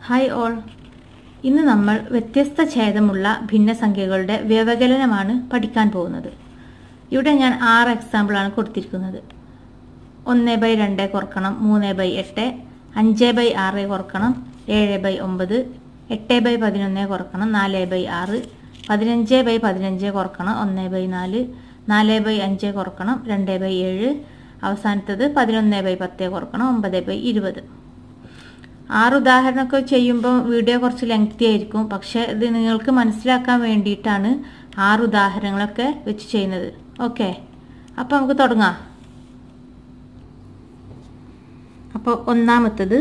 hi all ഇന്ന് നമ്മൾ വ്യത്യസ്ത ഛേദമുള്ള ഭിന്നസംഖ്യകളുടെ വ്യവകലനമാണ് പഠിക്കാൻ പോകുന്നത് ഇവിടെ ഞാൻ ആറ് എക്സാമ്പിളാണ് കൊടുത്തിരിക്കുന്നത് ഒന്ന് ബൈ രണ്ട് കുറക്കണം മൂന്ന് ബൈ എട്ട് അഞ്ച് ബൈ ആറ് കുറക്കണം ഏഴ് ബൈ ഒമ്പത് എട്ട് ബൈ പതിനൊന്ന് കുറക്കണം നാല് ബൈ ആറ് പതിനഞ്ച് ബൈ പതിനഞ്ച് കുറക്കണം ഒന്ന് ബൈ നാല് നാല് ബൈ അഞ്ച് കുറക്കണം രണ്ട് ബൈ ഏഴ് അവസാനത്തത് പതിനൊന്ന് ബൈ പത്ത് കുറക്കണം ഒമ്പത് ബൈ ഇരുപത് ആറ് ഉദാഹരണമൊക്കെ ചെയ്യുമ്പോൾ വീഡിയോ കുറച്ച് ലെങ്തി ആയിരിക്കും പക്ഷെ ഇത് നിങ്ങൾക്ക് മനസ്സിലാക്കാൻ വേണ്ടിയിട്ടാണ് ആറ് ഉദാഹരണങ്ങളൊക്കെ വെച്ച് ചെയ്യുന്നത് ഓക്കെ അപ്പോൾ നമുക്ക് തുടങ്ങാം അപ്പോൾ ഒന്നാമത്തത്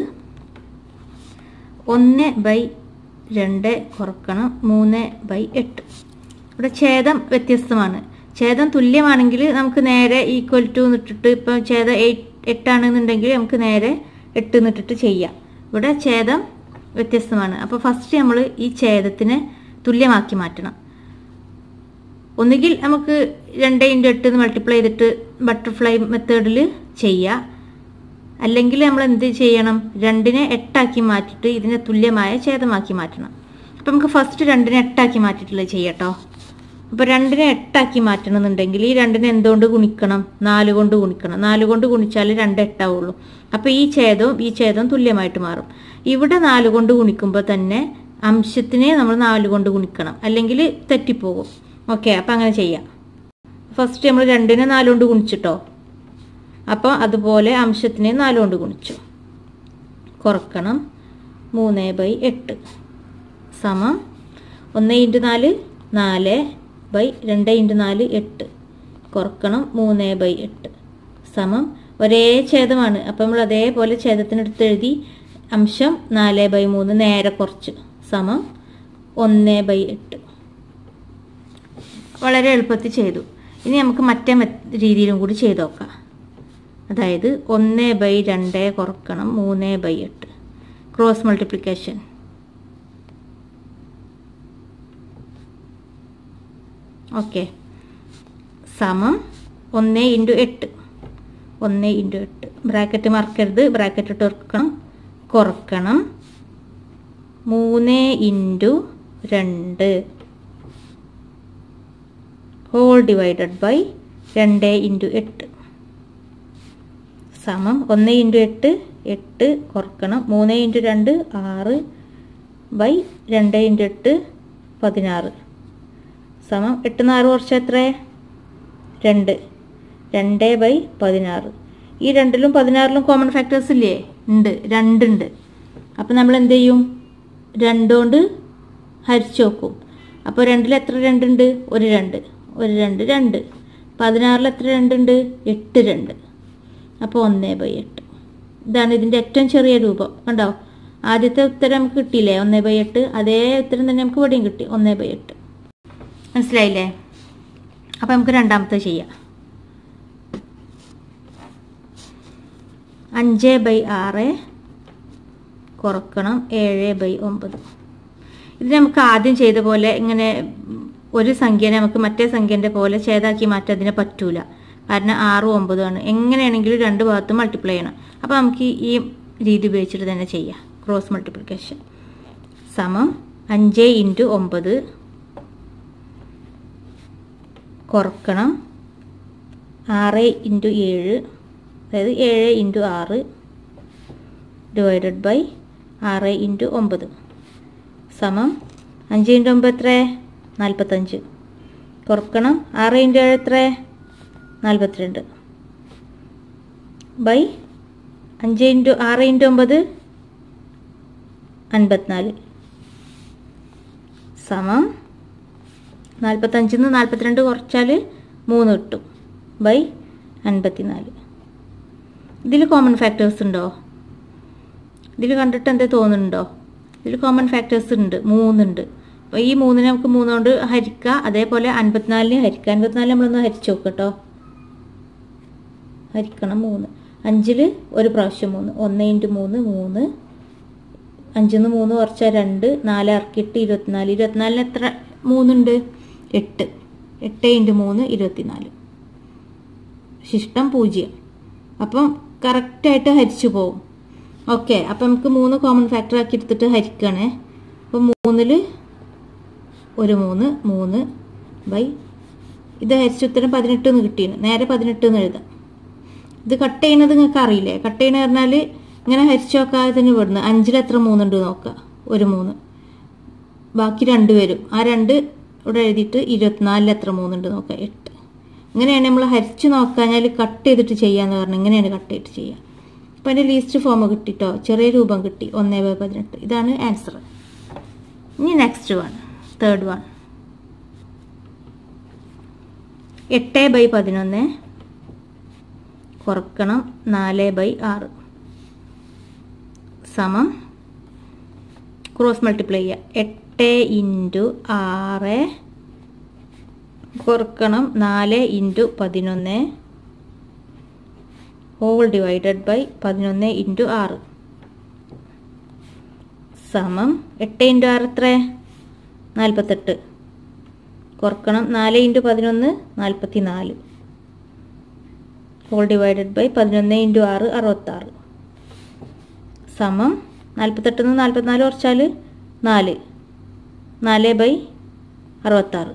ഒന്ന് ബൈ രണ്ട് കുറക്കണം മൂന്ന് ബൈ എട്ട് ഇവിടെ ഛേദം വ്യത്യസ്തമാണ് ഛേദം തുല്യമാണെങ്കിൽ നമുക്ക് നേരെ ഈക്വൽ ടു എന്നിട്ടിട്ട് ഇപ്പോൾ ഛേദം എയ്റ്റ് എട്ടാണെന്നുണ്ടെങ്കിൽ നമുക്ക് നേരെ എട്ട് എന്നിട്ടിട്ട് ചെയ്യാം ഇവിടെ ഛേദം വ്യത്യസ്തമാണ് അപ്പോൾ ഫസ്റ്റ് നമ്മൾ ഈ ഛേദത്തിനെ തുല്യമാക്കി മാറ്റണം ഒന്നുകിൽ നമുക്ക് രണ്ട് ഇൻറ്റു എട്ട് മൾട്ടിപ്ലൈ ചെയ്തിട്ട് ബട്ടർഫ്ലൈ മെത്തേഡിൽ ചെയ്യാം അല്ലെങ്കിൽ നമ്മൾ എന്ത് ചെയ്യണം രണ്ടിനെ എട്ടാക്കി മാറ്റിയിട്ട് ഇതിനെ തുല്യമായ ഛേദമാക്കി മാറ്റണം അപ്പം നമുക്ക് ഫസ്റ്റ് രണ്ടിനെ എട്ടാക്കി മാറ്റിയിട്ടുള്ളത് ചെയ്യാട്ടോ അപ്പോൾ രണ്ടിനെ എട്ടാക്കി മാറ്റണമെന്നുണ്ടെങ്കിൽ ഈ രണ്ടിനെ എന്തുകൊണ്ട് ഗുണിക്കണം നാല് കൊണ്ട് ഗുണിക്കണം നാല് കൊണ്ട് ഗുണിച്ചാൽ രണ്ട് എട്ടാവുള്ളൂ അപ്പോൾ ഈ ഛേദവും ഈ ഛേദവും തുല്യമായിട്ട് മാറും ഇവിടെ നാല് കൊണ്ട് ഗുണിക്കുമ്പോൾ തന്നെ അംശത്തിനെ നമ്മൾ നാല് കൊണ്ട് ഗുണിക്കണം അല്ലെങ്കിൽ തെറ്റിപ്പോകും ഓക്കെ അപ്പം അങ്ങനെ ചെയ്യാം ഫസ്റ്റ് നമ്മൾ രണ്ടിനെ നാല് കൊണ്ട് ഗുണിച്ചിട്ടോ അപ്പോൾ അതുപോലെ അംശത്തിനെ നാല് കൊണ്ട് ഗുണിച്ചു കുറക്കണം മൂന്ന് ബൈ എട്ട് സമം ഒന്ന് ഇൻറ്റു നാല് നാല് ബൈ രണ്ട് ഇൻറ്റു നാല് എട്ട് കുറക്കണം മൂന്ന് ബൈ എട്ട് സമം ഒരേ ഛേദമാണ് അപ്പം നമ്മൾ അതേപോലെ ഛേദത്തിനടുത്ത് എഴുതി അംശം നാല് ബൈ മൂന്ന് നേരെ കുറച്ച് സമം ഒന്ന് ബൈ എട്ട് വളരെ എളുപ്പത്തിൽ ചെയ്തു ഇനി നമുക്ക് മറ്റേ രീതിയിലും കൂടി ചെയ്ത് നോക്കാം അതായത് ഒന്ന് ബൈ രണ്ട് കുറക്കണം മൂന്ന് ബൈ എട്ട് ക്രോസ് മൾട്ടിപ്ലിക്കേഷൻ ഓക്കെ സമം ഒന്ന് ഇൻറ്റു എട്ട് ഒന്ന് ഇൻറ്റു എട്ട് ബ്രാക്കറ്റ് മറക്കരുത് ബ്രാക്കറ്റ് ഇട്ട് വെക്കണം കുറക്കണം മൂന്ന് ഇൻറ്റു രണ്ട് ഹോൾ ഡിവൈഡഡ് ബൈ രണ്ട് ഇൻറ്റു എട്ട് സമം ഒന്ന് ഇൻറ്റു എട്ട് എട്ട് കുറക്കണം മൂന്ന് ഇൻറ്റു രണ്ട് ആറ് ബൈ രണ്ട് ഇൻറ്റു എട്ട് പതിനാറ് സമം എട്ട് നാല് കുറച്ച് എത്ര രണ്ട് രണ്ട് ബൈ പതിനാറ് ഈ രണ്ടിലും പതിനാറിലും കോമൺ ഫാക്ടേഴ്സ് ഇല്ലേ ഉണ്ട് രണ്ടുണ്ട് അപ്പം നമ്മൾ എന്ത് ചെയ്യും രണ്ടുകൊണ്ട് ഹരിച്ചു നോക്കും അപ്പോൾ രണ്ടിൽ എത്ര രണ്ടുണ്ട് ഒരു രണ്ട് ഒരു രണ്ട് രണ്ട് പതിനാറിൽ എത്ര രണ്ടുണ്ട് എട്ട് രണ്ട് അപ്പോൾ ഒന്ന് ബൈ എട്ട് ഇതാണ് ഇതിൻ്റെ ഏറ്റവും ചെറിയ രൂപം കണ്ടോ ആദ്യത്തെ ഉത്തരം നമുക്ക് കിട്ടിയില്ലേ ഒന്ന് ബൈ എട്ട് അതേ ഉത്തരം തന്നെ നമുക്ക് ഇവിടെയും കിട്ടി ഒന്ന് ബൈ എട്ട് മനസ്സിലായില്ലേ അപ്പോൾ നമുക്ക് രണ്ടാമത്തെ ചെയ്യാം അഞ്ച് ബൈ ആറ് കുറക്കണം ഏഴ് ബൈ ഒമ്പത് ഇത് നമുക്ക് ആദ്യം ചെയ്ത പോലെ ഇങ്ങനെ ഒരു സംഖ്യനെ നമുക്ക് മറ്റേ സംഖ്യൻ്റെ പോലെ ഛേദാക്കി മാറ്റാൻ അതിനെ പറ്റൂല കാരണം ആറും ഒമ്പതുമാണ് എങ്ങനെയാണെങ്കിലും രണ്ട് ഭാഗത്തും മൾട്ടിപ്ലൈ ചെയ്യണം അപ്പോൾ നമുക്ക് ഈ രീതി ഉപയോഗിച്ചിട്ട് തന്നെ ചെയ്യാം ക്രോസ് മൾട്ടിപ്ലിക്കേഷൻ സമം അഞ്ച് ഇൻറ്റു ഒമ്പത് കുറക്കണം ആറ് ഇൻറ്റു ഏഴ് അതായത് ഏഴ് ഇൻറ്റു ആറ് ഡിവൈഡഡ് ബൈ ആറ് ഇൻറ്റു ഒമ്പത് സമം അഞ്ച് ഇൻറ്റു ഒമ്പത് എത്ര നാൽപ്പത്തഞ്ച് കുറക്കണം ആറ് ഇൻറ്റു ഏഴ് എത്ര നാൽപ്പത്തിരണ്ട് ബൈ അഞ്ച് ഇൻറ്റു ആറ് ഇൻറ്റു ഒമ്പത് അൻപത്തിനാല് സമം നാൽപ്പത്തഞ്ചിൽ നിന്ന് നാൽപ്പത്തിരണ്ട് കുറച്ചാൽ മൂന്ന് കിട്ടും ബൈ അൻപത്തിനാല് ഇതിൽ കോമൺ ഫാക്ടേഴ്സ് ഉണ്ടോ ഇതിൽ കണ്ടിട്ട് എന്തേ തോന്നുന്നുണ്ടോ ഇതിൽ കോമൺ ഫാക്ടേഴ്സ് ഉണ്ട് മൂന്നുണ്ട് അപ്പോൾ ഈ മൂന്നിനെ നമുക്ക് മൂന്നുകൊണ്ട് ഹരിക്കുക അതേപോലെ അൻപത്തിനാലിനെ ഹരിക്കുക അൻപത്തിനാല് നമ്മളൊന്ന് ഹരിച്ചു നോക്കുക കേട്ടോ ഹരിക്കണം മൂന്ന് അഞ്ചിൽ ഒരു പ്രാവശ്യം മൂന്ന് ഒന്ന് ഇൻറ്റു മൂന്ന് മൂന്ന് അഞ്ചിൽ നിന്ന് മൂന്ന് കുറച്ചാൽ രണ്ട് നാല് ഇറക്കിയിട്ട് ഇരുപത്തിനാല് ഇരുപത്തിനാലിന് എത്ര മൂന്നുണ്ട് എട്ട് എട്ട് ഇൻറ്റു മൂന്ന് ഇരുപത്തിനാല് ശിഷ്ടം പൂജ്യം അപ്പം കറക്റ്റായിട്ട് ഹരിച്ചു പോകും ഓക്കെ അപ്പം നമുക്ക് മൂന്ന് കോമൺ ഫാക്ടർ ആക്കി എടുത്തിട്ട് ഹരിക്കണേ അപ്പം മൂന്നിൽ ഒരു മൂന്ന് മൂന്ന് ബൈ ഇത് ഹരിച്ച ഉത്തരം പതിനെട്ട് എന്ന് കിട്ടിയാണ് നേരെ പതിനെട്ട് എന്ന് എഴുതാം ഇത് കട്ട് ചെയ്യണത് നിങ്ങൾക്ക് അറിയില്ലേ കട്ട് ചെയ്യണ പറഞ്ഞാൽ ഇങ്ങനെ ഹരിച്ചു നോക്കാതെ തന്നെ വിടുന്നത് അഞ്ചിൽ എത്ര മൂന്നുണ്ട് നോക്കുക ഒരു മൂന്ന് ബാക്കി രണ്ട് വരും ആ രണ്ട് ഇവിടെ എഴുതിയിട്ട് ഇരുപത്തിനാലിൽ എത്ര മൂന്നുണ്ട് നോക്കുക എട്ട് ഇങ്ങനെയാണ് നമ്മൾ ഹരിച്ചു നോക്കാഞ്ഞാൽ കട്ട് ചെയ്തിട്ട് ചെയ്യാന്ന് പറഞ്ഞു ഇങ്ങനെയാണ് കട്ട് ചെയ്തിട്ട് ചെയ്യുക അപ്പം അതിൻ്റെ ലീസ്റ്റ് ഫോം കിട്ടിട്ടോ ചെറിയ രൂപം കിട്ടി ഒന്നേ ബൈ പതിനെട്ട് ഇതാണ് ആൻസർ ഇനി നെക്സ്റ്റ് വൺ തേർഡ് വൺ എട്ട് ബൈ പതിനൊന്ന് കുറക്കണം നാല് ബൈ ആറ് സമം ക്രോസ് മൾട്ടിപ്ലൈ ചെയ്യുക എട്ട് ഇൻറ്റു ആറ് കുറക്കണം നാല് ഇൻറ്റു പതിനൊന്ന് ഹോൾ ഡിവൈഡഡ് ബൈ പതിനൊന്ന് ഇൻറ്റു ആറ് സമം എട്ട് ഇൻറ്റു ആറ് എത്ര നാൽപ്പത്തെട്ട് കുറക്കണം നാല് ഇൻറ്റു പതിനൊന്ന് നാൽപ്പത്തി നാല് ഹോൾ ഡിവൈഡഡ് ബൈ പതിനൊന്ന് ഇൻറ്റു ആറ് അറുപത്താറ് സമം നാൽപ്പത്തെട്ടിൽ നിന്ന് നാൽപ്പത്തിനാല് കുറച്ചാൽ നാല് നാല് ബൈ അറുപത്താറ്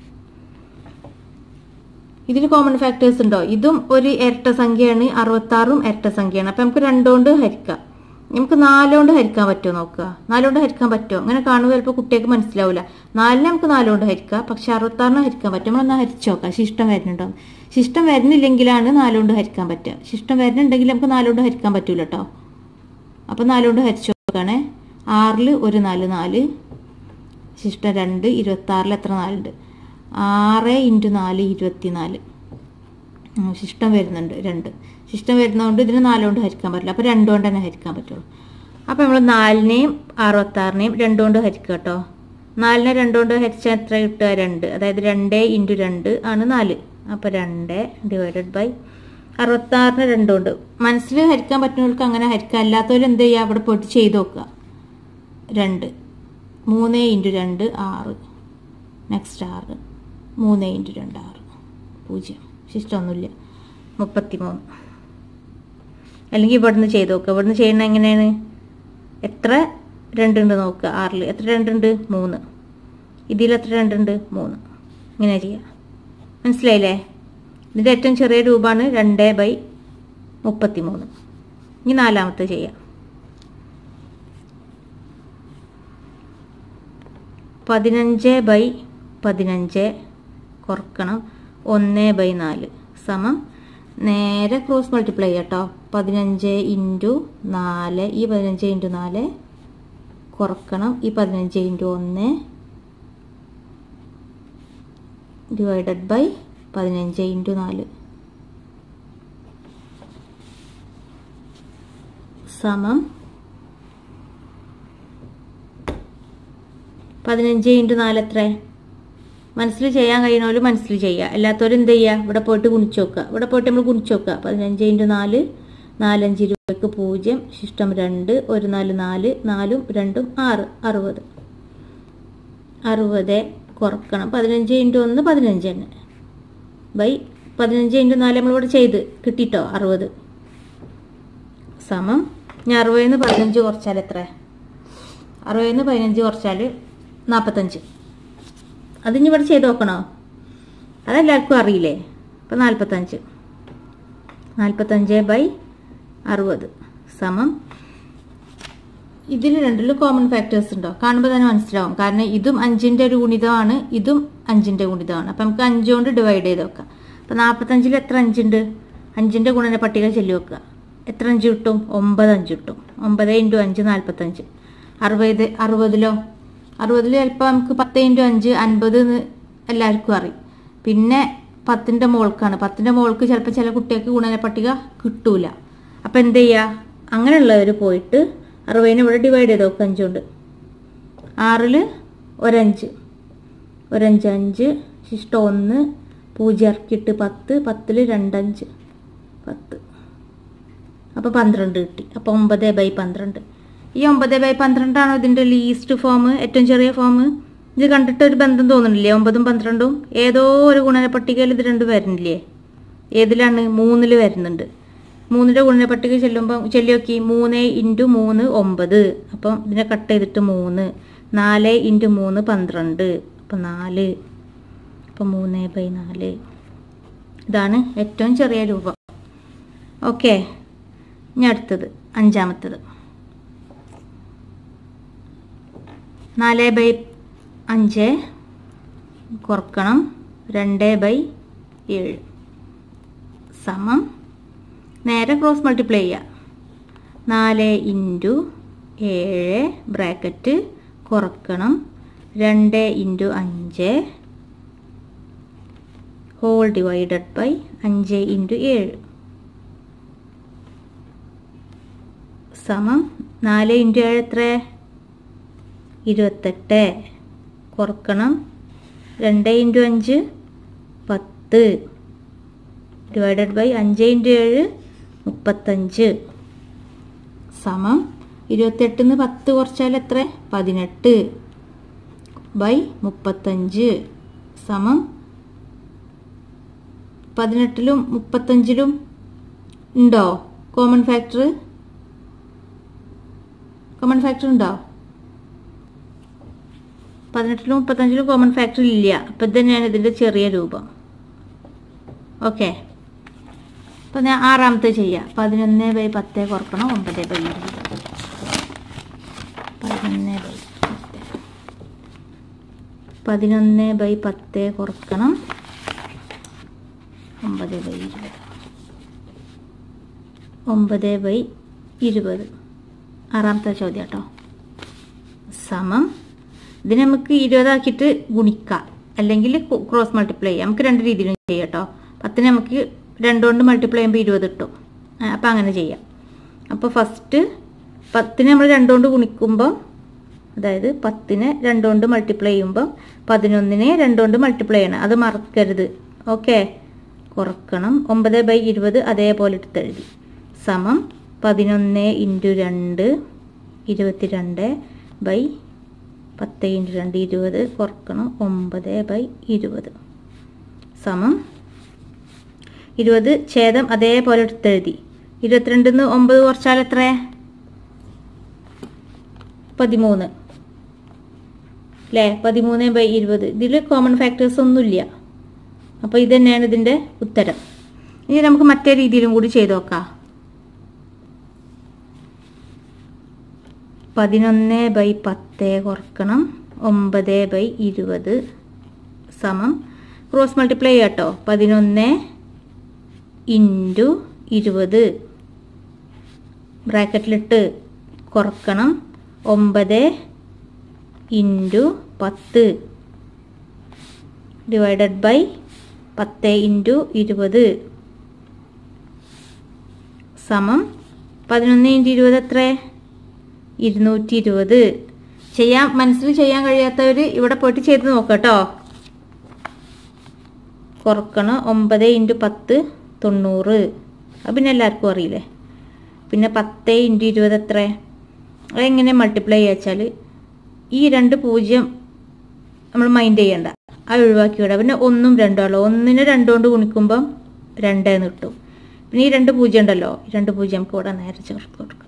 ഇതിൽ കോമൺ ഫാക്ടേഴ്സ് ഉണ്ടോ ഇതും ഒരു ഇരട്ട സംഖ്യയാണ് അറുപത്താറും ഇരട്ട സംഖ്യയാണ് അപ്പം നമുക്ക് രണ്ടുകൊണ്ട് ഹരിക്കാം നമുക്ക് നാലുകൊണ്ട് ഹരിക്കാൻ പറ്റുമോ നോക്കുക നാലുകൊണ്ട് ഹരിക്കാൻ പറ്റുമോ അങ്ങനെ കാണുമ്പോൾ ചിലപ്പോൾ കുട്ടികൾക്ക് മനസ്സിലാവില്ല നാലിനെ നമുക്ക് നാലുകൊണ്ട് ഹരിക്കാം പക്ഷെ അറുപത്താറിന് ഹരിക്കാൻ പറ്റും നമ്മളൊന്ന് ഹരിച്ചു നോക്കാം ശിഷ്ടം വരുന്നുണ്ടോ ശിഷ്ടം വരുന്നില്ലെങ്കിലാണ് നാലുകൊണ്ട് ഹരിക്കാൻ പറ്റുക ശിഷ്ടം വരുന്നുണ്ടെങ്കിൽ നമുക്ക് നാലുകൊണ്ട് ഹരിക്കാൻ പറ്റൂല കേട്ടോ അപ്പം നാലുകൊണ്ട് ഹരിച്ചു നോക്കുകയാണേ ആറിൽ ഒരു നാല് നാല് ശിഷ്ടം രണ്ട് ഇരുപത്തി ആറിൽ എത്ര നാലുണ്ട് ആറ് ഇൻറ്റു നാല് ഇരുപത്തി നാല് ശിഷ്ടം വരുന്നുണ്ട് രണ്ട് ശിഷ്ടം വരുന്നതുകൊണ്ട് ഇതിന് നാലുകൊണ്ട് ഹരിക്കാൻ പറ്റില്ല അപ്പോൾ രണ്ട് കൊണ്ട് തന്നെ ഹരിക്കാൻ പറ്റുള്ളൂ അപ്പോൾ നമ്മൾ നാലിനെയും അറുപത്താറിനെയും രണ്ട് കൊണ്ട് ഹരിക്കുക കേട്ടോ നാലിനെ രണ്ട് കൊണ്ട് ഹരിച്ചാൽ എത്ര കിട്ടുക രണ്ട് അതായത് രണ്ട് ഇൻറ്റു രണ്ട് ആണ് നാല് അപ്പോൾ രണ്ട് ഡിവൈഡഡ് ബൈ അറുപത്താറിന് രണ്ട് കൊണ്ട് മനസ്സിൽ ഹരിക്കാൻ പറ്റുന്നവർക്ക് അങ്ങനെ ഹരിക്കാം അല്ലാത്തവർ എന്ത് ചെയ്യുക അവിടെ പോയിട്ട് ചെയ്ത് നോക്കുക രണ്ട് മൂന്ന് ഇൻറ്റു രണ്ട് ആറ് നെക്സ്റ്റ് ആറ് മൂന്ന് ഇൻറ്റു രണ്ട് ആറ് പൂജ്യം ശിഷ്ടമൊന്നുമില്ല മുപ്പത്തി മൂന്ന് അല്ലെങ്കിൽ ഇവിടുന്ന് ചെയ്ത് നോക്കുക ഇവിടുന്ന് ചെയ്യണ എങ്ങനെയാണ് എത്ര രണ്ടുണ്ട് നോക്കുക ആറിൽ എത്ര രണ്ടുണ്ട് മൂന്ന് ഇതിൽ എത്ര രണ്ടുണ്ട് മൂന്ന് ഇങ്ങനെ ചെയ്യുക മനസ്സിലായില്ലേ ഇതിൻ്റെ ഏറ്റവും ചെറിയ രൂപമാണ് രണ്ട് ബൈ മുപ്പത്തി മൂന്ന് ഇനി നാലാമത്തെ ചെയ്യാം പതിനഞ്ച് ബൈ പതിനഞ്ച് കുറക്കണം ഒന്ന് ബൈ നാല് സമം നേരെ ക്രോസ് മൾട്ടിപ്ലൈ കേട്ടോ പതിനഞ്ച് ഇൻറ്റു നാല് ഈ പതിനഞ്ച് ഇൻറ്റു നാല് കുറക്കണം ഈ പതിനഞ്ച് ഇൻറ്റു ഒന്ന് ഡിവൈഡഡ് ബൈ പതിനഞ്ച് ഇൻറ്റു നാല് സമം പതിനഞ്ച് ഇൻറ്റു നാല് എത്ര മനസ്സിൽ ചെയ്യാൻ കഴിയുന്നവർ മനസ്സിൽ ചെയ്യുക അല്ലാത്തവരും എന്ത് ചെയ്യുക ഇവിടെ പോയിട്ട് ഗുണിച്ച് നോക്കുക ഇവിടെ പോയിട്ട് നമ്മൾ ഗുണിച്ച് നോക്കുക പതിനഞ്ച് ഇൻറ്റു നാല് നാലഞ്ച് ഇരുപക്ക് പൂജ്യം ശിഷ്ടം രണ്ട് ഒരു നാല് നാല് നാലും രണ്ടും ആറ് അറുപത് അറുപത് കുറക്കണം പതിനഞ്ച് ഇൻറ്റു ഒന്ന് പതിനഞ്ച് തന്നെ ബൈ പതിനഞ്ച് ഇൻറ്റു നാല് നമ്മളിവിടെ ചെയ്ത് കിട്ടിട്ടോ അറുപത് സമം ഞാൻ അറുപതിൽ നിന്ന് പതിനഞ്ച് കുറച്ചാൽ എത്ര അറുപതിൽ നിന്ന് പതിനഞ്ച് കുറച്ചാൽ നാൽപ്പത്തഞ്ച് അതിനി ഇവിടെ ചെയ്ത് നോക്കണോ അതെല്ലാവർക്കും അറിയില്ലേ അപ്പം നാൽപ്പത്തഞ്ച് നാൽപ്പത്തഞ്ച് ബൈ അറുപത് സമം ഇതിൽ രണ്ടിലും കോമൺ ഫാക്ടേഴ്സ് ഉണ്ടോ കാണുമ്പോൾ തന്നെ മനസ്സിലാവും കാരണം ഇതും അഞ്ചിൻ്റെ ഒരു ഗുണിതമാണ് ഇതും അഞ്ചിൻ്റെ ഗുണിതമാണ് അപ്പം നമുക്ക് അഞ്ച് കൊണ്ട് ഡിവൈഡ് ചെയ്ത് വെക്കാം അപ്പം നാൽപ്പത്തഞ്ചിൽ എത്ര അഞ്ചുണ്ട് അഞ്ചിൻ്റെ ഗുണന പട്ടിക ചൊല്ലി വെക്കുക എത്ര അഞ്ച് കിട്ടും ഒമ്പത് അഞ്ച് കിട്ടും ഒമ്പത് ഇൻറ്റു അഞ്ച് നാൽപ്പത്തഞ്ച് അറുപത് അറുപതിലോ അറുപതിൽ ചിലപ്പോൾ നമുക്ക് പത്ത് ഇൻറ്റു അഞ്ച് അൻപത് എന്ന് എല്ലാവർക്കും അറിയും പിന്നെ പത്തിൻ്റെ മോൾക്കാണ് പത്തിൻ്റെ മോൾക്ക് ചിലപ്പോൾ ചില കുട്ടികൾക്ക് ഗുണന പട്ടിക കിട്ടൂല അപ്പം എന്ത് ചെയ്യുക അങ്ങനെയുള്ളവർ പോയിട്ട് അറുപതിനെ ഇവിടെ ഡിവൈഡ് ചെയ്ത് നോക്കുക അഞ്ചുകൊണ്ട് ആറിൽ ഒരഞ്ച് ഒരഞ്ച് അഞ്ച് ശിഷ്ടം ഒന്ന് പൂജ്യം ഇറക്കിയിട്ട് പത്ത് പത്തിൽ രണ്ടഞ്ച് പത്ത് അപ്പോൾ പന്ത്രണ്ട് കിട്ടി അപ്പോൾ ഒമ്പത് ബൈ പന്ത്രണ്ട് ഈ ഒമ്പത് ബൈ പന്ത്രണ്ടാണോ ഇതിൻ്റെ ലീസ്റ്റ് ഫോം ഏറ്റവും ചെറിയ ഫോം ഇത് കണ്ടിട്ട് ഒരു ബന്ധം തോന്നുന്നില്ലേ ഒമ്പതും പന്ത്രണ്ടും ഏതോ ഒരു ഗുണന പട്ടികയിൽ ഇത് രണ്ടും വരുന്നില്ലേ ഏതിലാണ് മൂന്നിൽ വരുന്നുണ്ട് മൂന്നിൻ്റെ ഗുണന പട്ടിക ചെല്ലുമ്പോൾ ചെല്ലി നോക്കി മൂന്ന് ഇൻറ്റു മൂന്ന് ഒമ്പത് അപ്പം ഇതിനെ കട്ട് ചെയ്തിട്ട് മൂന്ന് നാല് ഇൻറ്റു മൂന്ന് പന്ത്രണ്ട് അപ്പം നാല് അപ്പം മൂന്ന് ബൈ നാല് ഇതാണ് ഏറ്റവും ചെറിയ രൂപം ഓക്കെ ഇനി അടുത്തത് അഞ്ചാമത്തത് നാല് ബൈ അഞ്ച് കുറക്കണം രണ്ട് ബൈ ഏഴ് സമം നേരെ ക്രോസ് മൾട്ടിപ്ലൈ ചെയ്യുക നാല് ഇൻറ്റു ഏഴ് ബ്രാക്കറ്റ് കുറക്കണം രണ്ട് ഇൻറ്റു അഞ്ച് ഹോൾ ഡിവൈഡഡ് ബൈ അഞ്ച് ഇൻറ്റു ഏഴ് സമം നാല് ഇൻറ്റു ഏഴ് എത്ര ഇരുപത്തെട്ട് കുറക്കണം രണ്ട് ഇൻറ്റു അഞ്ച് പത്ത് ഡിവൈഡഡ് ബൈ അഞ്ച് ഇൻറ്റു ഏഴ് മുപ്പത്തഞ്ച് സമം ഇരുപത്തെട്ടിൽ നിന്ന് പത്ത് കുറച്ചാൽ എത്ര പതിനെട്ട് ബൈ മുപ്പത്തഞ്ച് സമം പതിനെട്ടിലും മുപ്പത്തഞ്ചിലും ഉണ്ടോ കോമൺ ഫാക്ടർ കോമൺ ഫാക്ടർ ഉണ്ടോ പതിനെട്ടിലും മുപ്പത്തഞ്ചിലും കോമൺ ഫാക്ടർ ഇല്ല അപ്പം ഇത് തന്നെയാണ് ഇതിൻ്റെ ചെറിയ രൂപം ഓക്കെ അപ്പം ഞാൻ ആറാമത്തെ ചെയ്യാം പതിനൊന്ന് ബൈ പത്ത് കുറക്കണം ഒമ്പത് ബൈ ഇരുപത് പതിനൊന്ന് ബൈ പത്ത് പതിനൊന്ന് ബൈ പത്ത് കുറക്കണം ഒമ്പത് ബൈ ഇരുപത് ഒമ്പത് ബൈ ഇരുപത് ആറാമത്തെ ചോദ്യം കേട്ടോ സമം ഇത് നമുക്ക് ഇരുപതാക്കിയിട്ട് ഗുണിക്കാം അല്ലെങ്കിൽ ക്രോസ് മൾട്ടിപ്ലൈ ചെയ്യാം നമുക്ക് രണ്ട് രീതിയിലും ചെയ്യാം കേട്ടോ പത്തിന് നമുക്ക് രണ്ട് കൊണ്ട് മൾട്ടിപ്ലൈ ചെയ്യുമ്പോൾ ഇരുപത് കിട്ടും അപ്പോൾ അങ്ങനെ ചെയ്യാം അപ്പോൾ ഫസ്റ്റ് പത്തിന് നമ്മൾ രണ്ട് കൊണ്ട് ഗുണിക്കുമ്പോൾ അതായത് പത്തിന് രണ്ട് കൊണ്ട് മൾട്ടിപ്ലൈ ചെയ്യുമ്പോൾ പതിനൊന്നിനെ രണ്ട് കൊണ്ട് മൾട്ടിപ്ലൈ ചെയ്യണം അത് മറക്കരുത് ഓക്കെ കുറക്കണം ഒമ്പത് ബൈ ഇരുപത് അതേപോലെ എടുത്തെഴുതി സമം പതിനൊന്ന് ഇൻറ്റു രണ്ട് ഇരുപത്തിരണ്ട് ബൈ പത്ത് ഇൻറ്റു രണ്ട് ഇരുപത് കുറക്കണം ഒമ്പത് ബൈ ഇരുപത് സമം ഇരുപത് ഛേദം അതേപോലെ എടുത്തെഴുതി ഇരുപത്തിരണ്ടിൽ നിന്ന് ഒമ്പത് കുറച്ചാൽ എത്ര പതിമൂന്ന് അല്ലേ പതിമൂന്ന് ബൈ ഇരുപത് ഇതിൽ കോമൺ ഫാക്ടേഴ്സ് ഒന്നുമില്ല അപ്പോൾ ഇത് തന്നെയാണ് ഇതിൻ്റെ ഉത്തരം ഇനി നമുക്ക് മറ്റേ രീതിയിലും കൂടി ചെയ്ത് നോക്കാം പതിനൊന്ന് ബൈ പത്ത് കുറക്കണം ഒമ്പത് ബൈ ഇരുപത് സമം ക്രോസ് മൾട്ടിപ്ലൈ ചെയ്യാട്ടോ പതിനൊന്ന് ഇൻറ്റു ഇരുപത് ബ്രാക്കറ്റിലിട്ട് കുറക്കണം ഒമ്പത് ഇൻറ്റു പത്ത് ഡിവൈഡഡ് ബൈ പത്ത് ഇൻറ്റു ഇരുപത് സമം പതിനൊന്ന് ഇൻറ്റു ഇരുപത് എത്ര ഇരുന്നൂറ്റി ഇരുപത് ചെയ്യാൻ മനസ്സിൽ ചെയ്യാൻ കഴിയാത്തവർ ഇവിടെ പോയിട്ട് ചെയ്ത് നോക്കട്ടോ കുറക്കണം ഒമ്പത് ഇൻറ്റു പത്ത് തൊണ്ണൂറ് അത് പിന്നെ എല്ലാവർക്കും അറിയില്ലേ പിന്നെ പത്ത് ഇൻറ്റു ഇരുപത് എത്ര അതെങ്ങനെ മൾട്ടിപ്ലൈ ചെയ്യുക വെച്ചാൽ ഈ രണ്ട് പൂജ്യം നമ്മൾ മൈൻഡ് ചെയ്യണ്ട അത് ഒഴിവാക്കി വിടാം പിന്നെ ഒന്നും രണ്ടുമല്ലോ ഒന്നിന് രണ്ട് കൊണ്ട് ഗുണിക്കുമ്പം രണ്ടേന്ന് കിട്ടും പിന്നെ ഈ രണ്ട് പൂജ്യം ഉണ്ടല്ലോ ഈ രണ്ട് പൂജ്യം നമുക്ക് ഇവിടെ നേരെ ചേർത്ത് കൊടുക്കണം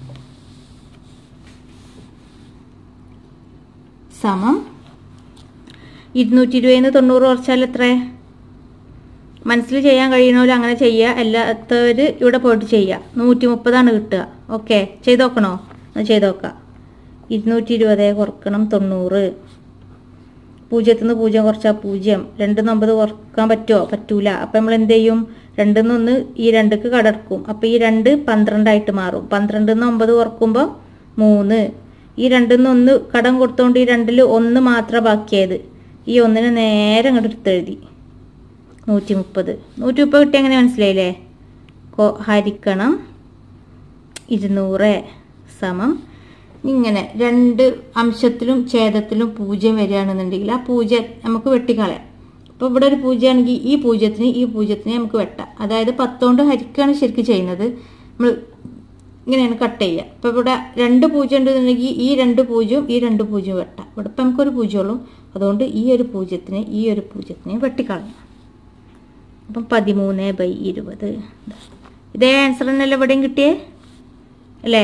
സമം ഇരുന്നൂറ്റി ഇരുപതിന് തൊണ്ണൂറ് കുറച്ചാൽ എത്ര മനസ്സിൽ ചെയ്യാൻ കഴിയണമല്ലോ അങ്ങനെ ചെയ്യുക അല്ലാത്തവർ ഇവിടെ പോയിട്ട് ചെയ്യുക നൂറ്റി മുപ്പതാണ് കിട്ടുക ഓക്കെ ചെയ്ത് നോക്കണോ എന്നാൽ ചെയ്ത് നോക്കാം ഇരുന്നൂറ്റി ഇരുപത് കുറക്കണം തൊണ്ണൂറ് പൂജ്യത്തിൽ നിന്ന് പൂജ്യം കുറച്ചാൽ പൂജ്യം രണ്ടിൽ നിന്ന് ഒമ്പത് കുറക്കാൻ പറ്റുമോ പറ്റൂല അപ്പം നമ്മൾ എന്ത് ചെയ്യും രണ്ടിൽ നിന്ന് ഒന്ന് ഈ രണ്ടിക്ക് കടക്കും അപ്പം ഈ രണ്ട് പന്ത്രണ്ടായിട്ട് മാറും പന്ത്രണ്ടിൽ നിന്ന് ഒമ്പത് കുറക്കുമ്പോൾ മൂന്ന് ഈ രണ്ടിൽ നിന്ന് ഒന്ന് കടം കൊടുത്തോണ്ട് ഈ രണ്ടിൽ ഒന്ന് മാത്രം ബാക്കിയായത് ഈ ഒന്നിനെ നേരെ അങ്ങോട്ട് എടുത്തെഴുതി നൂറ്റി മുപ്പത് നൂറ്റി മുപ്പത് കിട്ടി എങ്ങനെ മനസ്സിലായില്ലേ കൊ- ഹരിക്കണം ഇരുന്നൂറ് സമം ഇങ്ങനെ രണ്ട് അംശത്തിലും ഛേദത്തിലും പൂജ്യം വരികയാണെന്നുണ്ടെങ്കിൽ ആ പൂജ്യം നമുക്ക് വെട്ടിക്കളയാം അപ്പോൾ ഇവിടെ ഒരു പൂജ്യമാണെങ്കിൽ ഈ പൂജ്യത്തിന് ഈ പൂജ്യത്തിന് നമുക്ക് വെട്ടാം അതായത് പത്തോണ്ട് ഹരിക്കുകയാണ് ശരിക്കും ചെയ്യുന്നത് നമ്മൾ ഇങ്ങനെയാണ് കട്ട് ചെയ്യുക അപ്പോൾ ഇവിടെ രണ്ട് പൂജ്യം ഉണ്ടെന്നുണ്ടെങ്കിൽ ഈ രണ്ട് പൂജ്യവും ഈ രണ്ട് പൂജ്യവും വെട്ടാം ഇവിടെ ഇപ്പം നമുക്കൊരു പൂജ്യമുള്ളൂ അതുകൊണ്ട് ഈ ഒരു പൂജ്യത്തിന് ഈ ഒരു പൂജ്യത്തിനെ വെട്ടിക്കളയാം അപ്പം പതിമൂന്ന് ബൈ ഇരുപത് ഇതേ ആൻസർ തന്നെയല്ലേ ഇവിടെയും കിട്ടിയേ അല്ലേ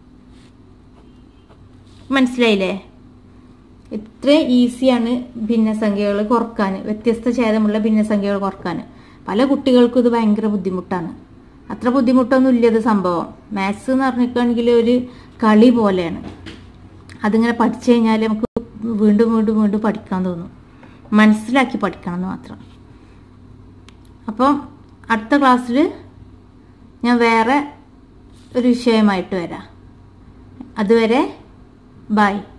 മനസ്സിലായില്ലേ ഇത്ര ഈസിയാണ് ഭിന്നസംഖ്യകൾ കുറക്കാൻ വ്യത്യസ്ത ഛേദമുള്ള ഭിന്നസംഖ്യകൾ കുറക്കാൻ പല കുട്ടികൾക്കും ഇത് ഭയങ്കര ബുദ്ധിമുട്ടാണ് അത്ര ബുദ്ധിമുട്ടൊന്നും ഇല്ല ഇത് സംഭവം മാത്സ് എന്ന് പറഞ്ഞിട്ടാണെങ്കിൽ ഒരു കളി പോലെയാണ് അതിങ്ങനെ പഠിച്ചു കഴിഞ്ഞാൽ നമുക്ക് വീണ്ടും വീണ്ടും വീണ്ടും പഠിക്കാൻ തോന്നും മനസ്സിലാക്കി പഠിക്കണം എന്ന് മാത്രം അപ്പം അടുത്ത ക്ലാസ്സിൽ ഞാൻ വേറെ ഒരു വിഷയമായിട്ട് വരാം അതുവരെ ബൈ